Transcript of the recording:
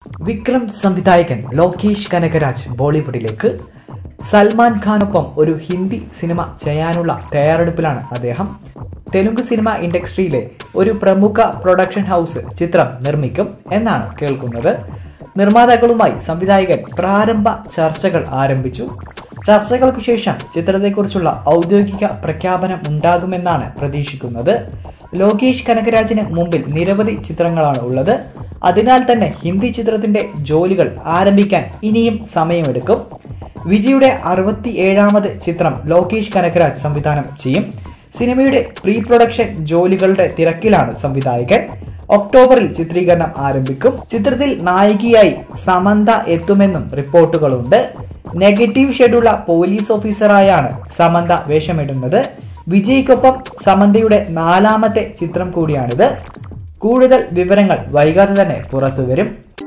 വിക്രം സംവിധായകൻ ലോകേഷ് കനകരാജ് ബോളിവുഡിലേക്ക് സൽമാൻ ഖാനൊപ്പം ഒരു ഹിന്ദി സിനിമ ചെയ്യാനുള്ള തയ്യാറെടുപ്പിലാണ് അദ്ദേഹം തെലുങ്ക് സിനിമ ഇൻഡസ്ട്രിയിലെ ഒരു പ്രമുഖ പ്രൊഡക്ഷൻ ഹൗസ് ചിത്രം നിർമ്മിക്കും എന്നാണ് കേൾക്കുന്നത് നിർമ്മാതാക്കളുമായി സംവിധായകൻ പ്രാരംഭ ചർച്ചകൾ ആരംഭിച്ചു ചർച്ചകൾക്ക് ശേഷം ചിത്രത്തെക്കുറിച്ചുള്ള ഔദ്യോഗിക പ്രഖ്യാപനം ഉണ്ടാകുമെന്നാണ് പ്രതീക്ഷിക്കുന്നത് ലോകേഷ് കനകരാജിന് മുമ്പിൽ നിരവധി ചിത്രങ്ങളാണ് ഉള്ളത് അതിനാൽ തന്നെ ഹിന്ദി ചിത്രത്തിന്റെ ജോലികൾ ആരംഭിക്കാൻ ഇനിയും സമയമെടുക്കും വിജയുടെ അറുപത്തി ഏഴാമത് ചിത്രം ലോകേഷ് കനകരാജ് സംവിധാനം ചെയ്യും സിനിമയുടെ പ്രീ പ്രൊഡക്ഷൻ ജോലികളുടെ തിരക്കിലാണ് സംവിധായകൻ ഒക്ടോബറിൽ ചിത്രീകരണം ആരംഭിക്കും ചിത്രത്തിൽ നായികയായി സമന്ത എത്തുമെന്നും റിപ്പോർട്ടുകളുണ്ട് നെഗറ്റീവ് ഷെഡുള്ള പോലീസ് ഓഫീസറായാണ് സമന്ത വേഷമിടുന്നത് വിജയ്ക്കൊപ്പം സമന്തയുടെ നാലാമത്തെ ചിത്രം കൂടിയാണിത് കൂടുതൽ വിവരങ്ങൾ വൈകാതെ തന്നെ പുറത്തുവരും